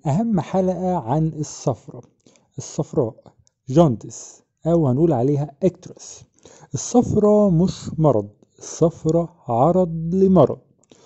أهم حلقة عن الصفرة الصفراء جوندس أو هنقول عليها اكترس الصفرة مش مرض الصفرة عرض لمرض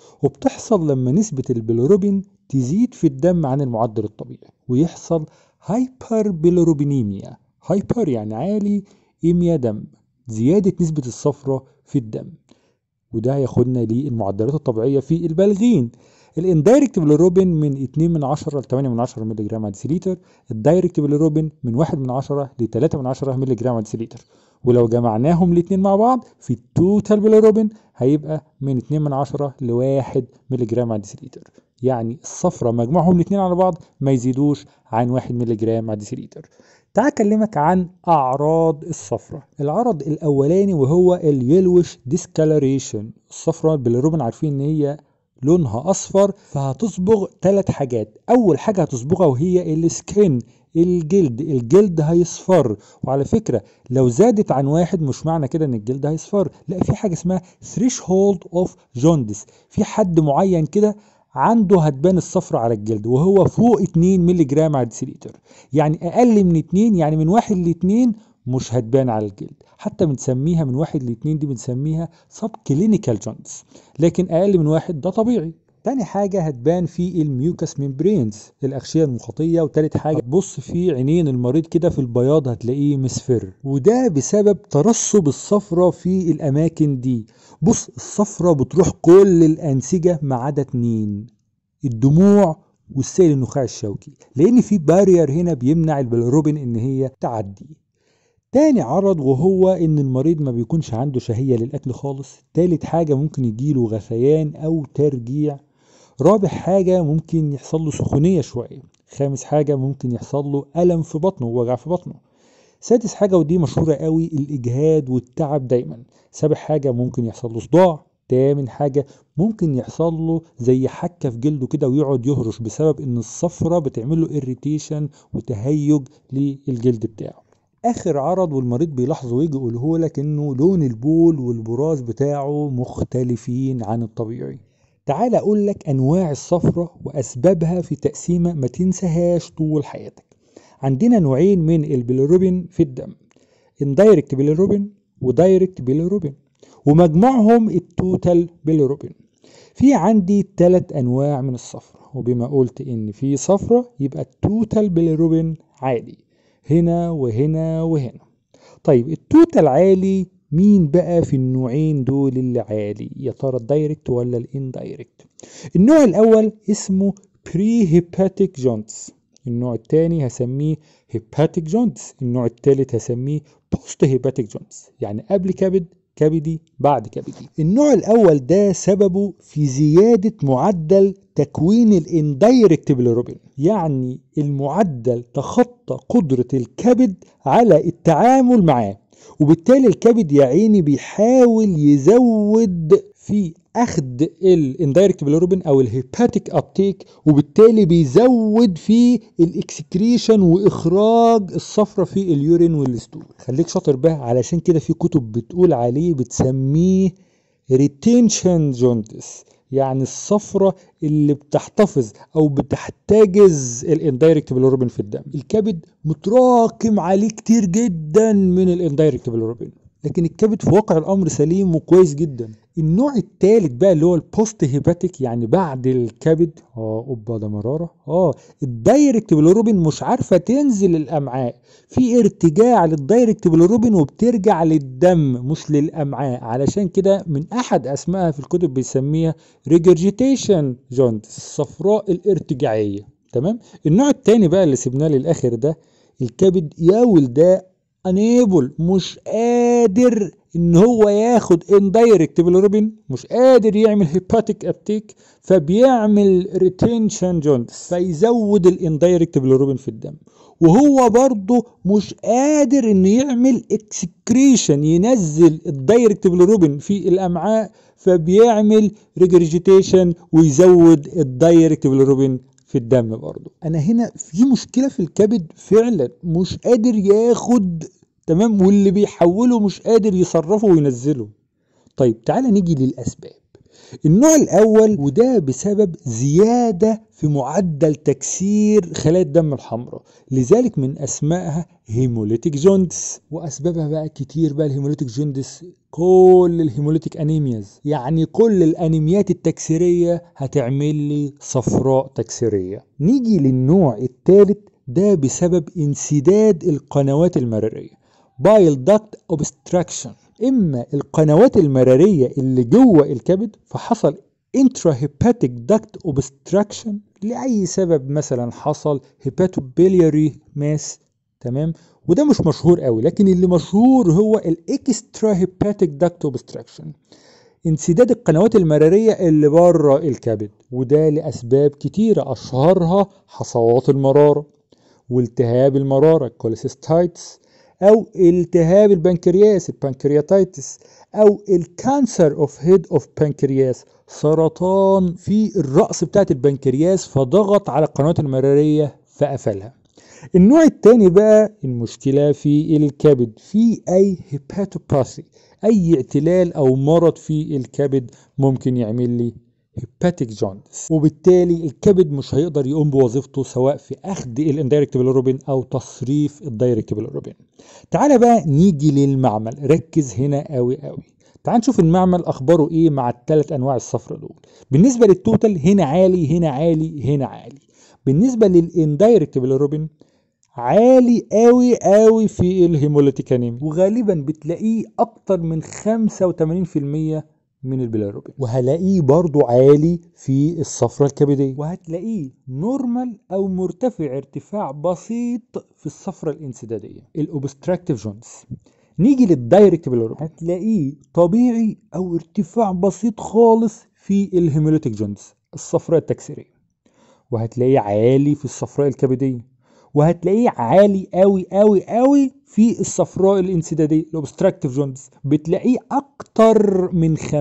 وبتحصل لما نسبة البيلروبين تزيد في الدم عن المعدل الطبيعي ويحصل هايبر بيلروبينيميا هايبر يعني عالي إيميا دم زيادة نسبة الصفرة في الدم وده هياخدنا للمعدلات الطبيعية في البالغين الاندايركت بيلروبين من 2 من 10 ل 8 من 10 مللي جرام على ديسيليتر الدايركت بيلروبين من 1 من 10 ل 3 من 10 مللي جرام على ديسيليتر ولو جمعناهم الاثنين مع بعض في التوتال بيلروبين هيبقى من 2 من 10 ل 1 مللي جرام على ديسيليتر يعني الصفرة مجموعهم الاثنين على بعض ما يزيدوش عن 1 مللي جرام على ديسيليتر تعال اكلمك عن اعراض الصفرة العرض الاولاني وهو اليلوش ديسكالريشن الصفرة بالروبين عارفين ان هي لونها اصفر فهتصبغ ثلاث حاجات اول حاجة هتصبغها وهي السكين الجلد الجلد هيصفر وعلى فكرة لو زادت عن واحد مش معنى كده ان الجلد هيصفر لا في حاجة اسمها threshold of jaundice في حد معين كده عنده هتبان الصفرة على الجلد وهو فوق 2 مللي جرام على ديسيليتر يعني اقل من 2 يعني من 1 ل 2 مش هتبان على الجلد حتى بنسميها من 1 ل 2 دي بنسميها سب كلينيكال جوندس لكن اقل من 1 ده طبيعي تاني حاجة هتبان في الميوكس ميمبرينز الأغشية المخاطية وتالت حاجة هتبص في عينين المريض كده في البياض هتلاقيه مصفر وده بسبب ترسب الصفرة في الأماكن دي بص الصفرة بتروح كل الأنسجة ما عدا اتنين الدموع والسيل النخاع الشوكي لأن في بارير هنا بيمنع البيلروبين إن هي تعدي تاني عرض وهو ان المريض ما بيكونش عنده شهية للأكل خالص تالت حاجة ممكن يجيله غثيان أو ترجيع رابع حاجة ممكن يحصل له سخونية شوية خامس حاجة ممكن يحصل له ألم في بطنه ووجع في بطنه سادس حاجة ودي مشهورة قوي الإجهاد والتعب دايما سابع حاجة ممكن يحصل له صداع تامن حاجة ممكن يحصل له زي حكة في جلده كده ويقعد يهرش بسبب ان الصفرة بتعمل له اريتيشن وتهيج للجلد بتاعه اخر عرض والمريض بيلاحظه ويجي يقوله لك انه لون البول والبراز بتاعه مختلفين عن الطبيعي تعال اقول لك انواع الصفرة واسبابها في تقسيمة ما تنساهاش طول حياتك عندنا نوعين من البيليروبين في الدم اندايركت بيليروبين ودايركت بيليروبين ومجموعهم التوتال بيليروبين في عندي ثلاث انواع من الصفرة وبما قلت ان في صفرة يبقى التوتال بيليروبين عالي هنا وهنا وهنا طيب التوتال عالي مين بقى في النوعين دول اللي عالي يا ترى الدايركت ولا الاندايركت النوع الاول اسمه بري هيباتيك جونتس النوع الثاني هسميه هيباتيك جونتس النوع الثالث هسميه بوست هيباتيك جونتس يعني قبل كبد كبدي بعد كبدي النوع الاول ده سببه في زيادة معدل تكوين الاندايركت بيليروبين يعني المعدل تخطى قدرة الكبد على التعامل معاه وبالتالي الكبد يا عيني بيحاول يزود في اخد الاندايركت بيليروبين او الهيباتيك ابتيك وبالتالي بيزود في الاكسكريشن واخراج الصفرة في اليورين والستول خليك شاطر بقى علشان كده في كتب بتقول عليه بتسميه ريتينشن جوندس يعني الصفرة اللي بتحتفظ او بتحتجز الاندايركت بيليروبين في الدم الكبد متراكم عليه كتير جدا من الاندايركت بيليروبين لكن الكبد في واقع الامر سليم وكويس جدا النوع الثالث بقى اللي هو البوست هيباتيك يعني بعد الكبد اه اوبا ده مراره اه الدايركت بيليروبين مش عارفه تنزل الامعاء في ارتجاع للدايركت بيليروبين وبترجع للدم مش للامعاء علشان كده من احد اسمائها في الكتب بيسميها ريجرجيتيشن جوند الصفراء الارتجاعيه تمام النوع الثاني بقى اللي سيبناه للاخر ده الكبد يا ولداء انيبل مش قادر ان هو ياخد اندايركت بيليروبين مش قادر يعمل هيباتيك ابتيك فبيعمل ريتنشن جوندس فيزود الاندايركت بيليروبين في الدم وهو برضه مش قادر انه يعمل اكسكريشن ينزل الدايركت بيليروبين في الامعاء فبيعمل ريجرجيتيشن ويزود الدايركت بيليروبين في الدم برضه انا هنا في مشكله في الكبد فعلا مش قادر ياخد تمام واللي بيحوله مش قادر يصرفه وينزله طيب تعالى نيجي للاسباب النوع الأول وده بسبب زيادة في معدل تكسير خلايا الدم الحمراء لذلك من أسمائها هيموليتيك جوندس وأسبابها بقى كتير بقى الهيموليتيك جوندس كل الهيموليتيك أنيمياز يعني كل الأنيميات التكسيرية هتعمل لي صفراء تكسيرية نيجي للنوع الثالث ده بسبب انسداد القنوات المرارية بايل داكت اوبستراكشن اما القنوات المراريه اللي جوه الكبد فحصل intrahepatic duct obstruction لاي سبب مثلا حصل hepatobiliary mass تمام وده مش مشهور قوي لكن اللي مشهور هو الاكسترا هيباتيك داكت اوبستراكشن انسداد القنوات المرارية اللي بره الكبد وده لأسباب كتيرة أشهرها حصوات المرارة والتهاب المرارة كوليسيستايتس او التهاب البنكرياس البنكرياتيتس او الكانسر اوف هيد اوف بنكرياس سرطان في الرأس بتاعت البنكرياس فضغط على القنوات المرارية فقفلها النوع الثاني بقى المشكلة في الكبد في أي هيباتوباثي أي اعتلال أو مرض في الكبد ممكن يعمل لي هيباتيك جوندس وبالتالي الكبد مش هيقدر يقوم بوظيفته سواء في اخذ الاندايركت بالروبين او تصريف الدايركت بالروبين تعالى بقى نيجي للمعمل ركز هنا قوي قوي تعال نشوف المعمل اخباره ايه مع الثلاث انواع الصفرة دول بالنسبه للتوتال هنا عالي هنا عالي هنا عالي بالنسبه للاندايركت بالروبين عالي قوي قوي في الهيموليتيك انيميا وغالبا بتلاقيه اكتر من 85% من البيلاروبين وهلاقيه برضو عالي في الصفرة الكبدية وهتلاقيه نورمال او مرتفع ارتفاع بسيط في الصفرة الانسدادية الاوبستراكتيف جونز نيجي للدايركت بيلاروبين هتلاقيه طبيعي او ارتفاع بسيط خالص في الهيموليتيك جونز الصفراء التكسيرية وهتلاقيه عالي في الصفراء الكبدية وهتلاقيه عالي قوي قوي قوي في الصفراء الانسدادية الاوبستراكتيف جوندس بتلاقيه اكتر من 50%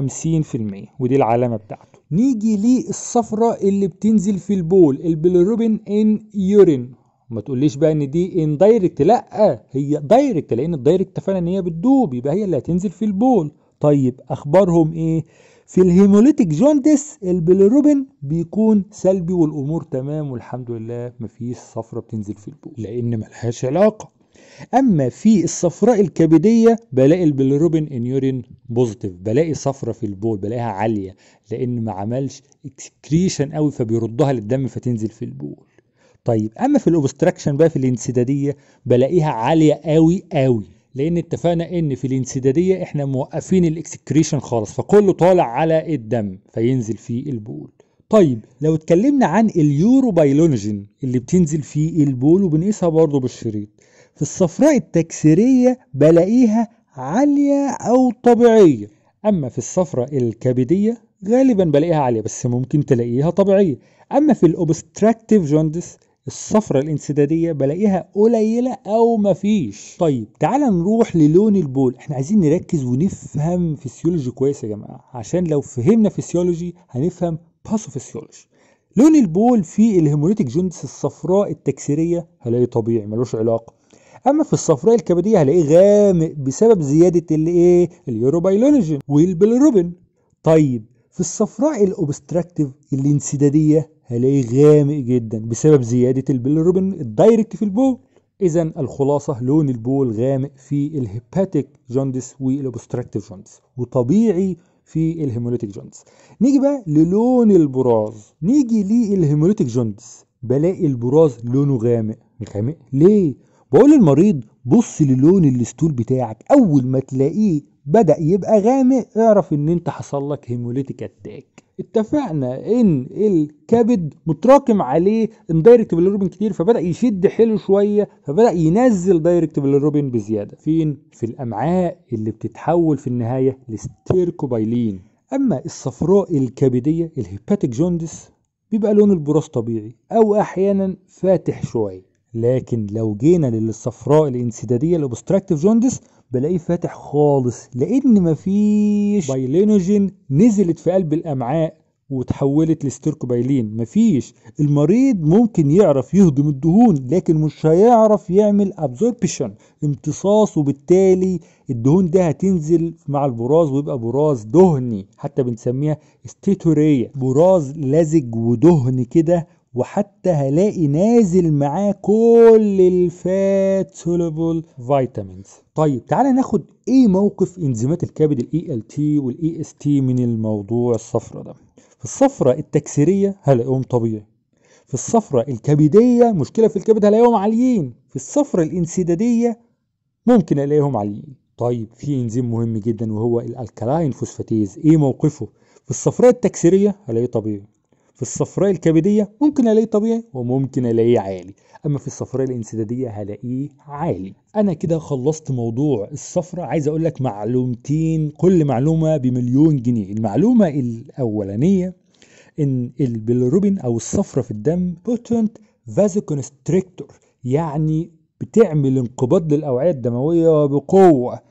ودي العلامة بتاعته نيجي للصفراء اللي بتنزل في البول البيليروبين ان يورين ما تقوليش بقى ان دي ان دايركت لا هي دايركت لان الدايركت اتفقنا ان هي بتدوب يبقى هي اللي هتنزل في البول طيب اخبارهم ايه في الهيموليتيك جوندس البيليروبين بيكون سلبي والامور تمام والحمد لله مفيش صفرة بتنزل في البول لان ملهاش علاقه اما في الصفراء الكبديه بلاقي البيليروبين انيورين بوزيتيف بلاقي صفرة في البول بلاقيها عاليه لان ما عملش اكسكريشن قوي فبيردها للدم فتنزل في البول طيب اما في الاوبستراكشن بقى في الانسداديه بلاقيها عاليه قوي قوي لان اتفقنا ان في الانسداديه احنا موقفين الاكسكريشن خالص فكله طالع على الدم فينزل في البول طيب لو اتكلمنا عن اليورو بايلونجين اللي بتنزل في البول وبنقيسها برضه بالشريط في الصفراء التكسيرية بلاقيها عالية أو طبيعية أما في الصفراء الكبدية غالبا بلاقيها عالية بس ممكن تلاقيها طبيعية أما في الأوبستراكتيف جوندس الصفرة الانسدادية بلاقيها قليلة أو مفيش طيب تعال نروح للون البول احنا عايزين نركز ونفهم فسيولوجي كويس يا جماعة عشان لو فهمنا فسيولوجي هنفهم باثوفسيولوجي لون البول في الهيموليتيك جوندس الصفراء التكسيرية هلاقيه طبيعي ملوش علاقة اما في الصفراء الكبديه هلاقيه غامق بسبب زياده الايه اليوروبايلونجين والبيلروبين طيب في الصفراء الاوبستراكتيف الانسداديه هلاقيه غامق جدا بسبب زياده البيلروبين الدايركت في البول اذا الخلاصه لون البول غامق في الهيباتيك جوندس والاوبستراكتيف جوندس وطبيعي في الهيموليتيك جوندس نيجي بقى للون البراز نيجي للهيموليتيك جوندس بلاقي البراز لونه غامق غامق ليه بقول للمريض بص للون الستول بتاعك اول ما تلاقيه بدا يبقى غامق اعرف ان انت حصل لك هيموليتيك اتاك اتفقنا ان الكبد متراكم عليه اندايركت بالروبين كتير فبدا يشد حيله شويه فبدا ينزل دايركت بالروبين بزياده فين في الامعاء اللي بتتحول في النهايه لستيركوبايلين اما الصفراء الكبديه الهيباتيك جوندس بيبقى لون البراز طبيعي او احيانا فاتح شويه لكن لو جينا للصفراء الانسداديه الاوبستراكتيف جوندس بلاقيه فاتح خالص لان مفيش بايلينوجين نزلت في قلب الامعاء وتحولت لستيركوبايلين مفيش المريض ممكن يعرف يهضم الدهون لكن مش هيعرف يعمل ابزوربشن امتصاص وبالتالي الدهون ده هتنزل مع البراز ويبقى براز دهني حتى بنسميها استيتورية براز لزج ودهن كده وحتى هلاقي نازل معاه كل الفات سولوبل فيتامينز طيب تعالى ناخد ايه موقف انزيمات الكبد الاي ال تي والاي اس تي من الموضوع الصفرة ده في الصفرة التكسيرية هلاقيهم طبيعي في الصفرة الكبدية مشكلة في الكبد هلاقيهم عاليين في الصفرة الانسدادية ممكن الاقيهم عاليين طيب في انزيم مهم جدا وهو الالكالاين فوسفاتيز ايه موقفه في الصفراء التكسيرية هلاقيه طبيعي في الصفراء الكبدية ممكن الاقيه طبيعي وممكن الاقيه عالي اما في الصفراء الانسدادية هلاقيه عالي انا كده خلصت موضوع الصفرة عايز اقول لك معلومتين كل معلومة بمليون جنيه المعلومة الاولانية ان البيلروبين او الصفرة في الدم بوتنت فازوكونستريكتور يعني بتعمل انقباض للاوعية الدموية بقوة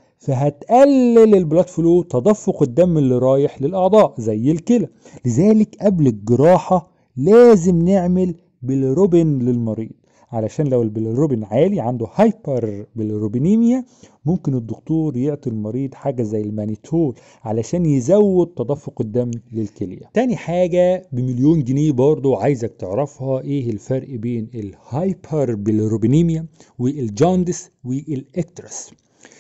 فهتقلل البلاد فلو تدفق الدم اللي رايح للاعضاء زي الكلى لذلك قبل الجراحة لازم نعمل بيلروبين للمريض علشان لو البيلروبين عالي عنده هايبر بيلروبينيميا ممكن الدكتور يعطي المريض حاجة زي المانيتول علشان يزود تدفق الدم للكلية تاني حاجة بمليون جنيه برضو عايزك تعرفها ايه الفرق بين الهايبر بيلروبينيميا والجاندس والاكترس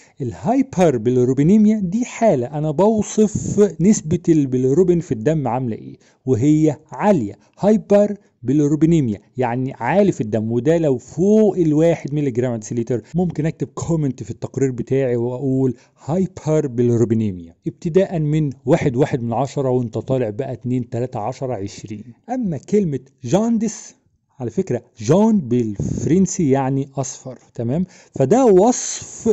الهايبر بيلروبينيميا دي حالة أنا بوصف نسبة البيلروبين في الدم عاملة إيه وهي عالية هايبر بيلروبينيميا يعني عالي في الدم وده لو فوق الواحد ملي جرام ديسيليتر ممكن أكتب كومنت في التقرير بتاعي وأقول هايبر بيلروبينيميا ابتداء من واحد واحد من عشرة وانت طالع بقى اتنين تلاتة عشرة عشرين أما كلمة جاندس على فكرة جون بالفرنسي يعني أصفر تمام فده وصف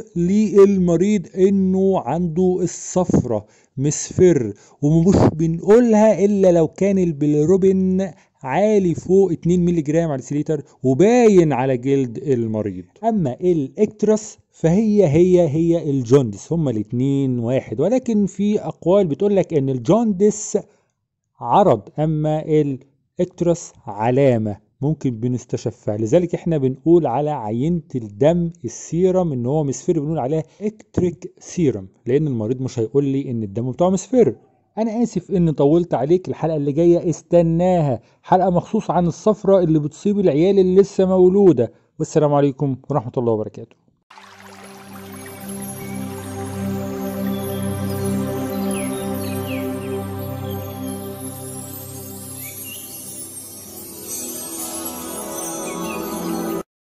للمريض إنه عنده الصفرة مصفر ومش بنقولها إلا لو كان البيلروبين عالي فوق 2 مللي جرام على السليتر وباين على جلد المريض أما الإكترس فهي هي هي الجوندس هما الاتنين واحد ولكن في أقوال بتقول لك إن الجوندس عرض أما الإكترس علامة ممكن بنستشفها لذلك احنا بنقول على عينة الدم السيرم ان هو مصفر بنقول عليها اكتريك سيرم لان المريض مش هيقول لي ان الدم بتاعه مصفر انا اسف ان طولت عليك الحلقة اللي جاية استناها حلقة مخصوص عن الصفرة اللي بتصيب العيال اللي لسه مولودة والسلام عليكم ورحمة الله وبركاته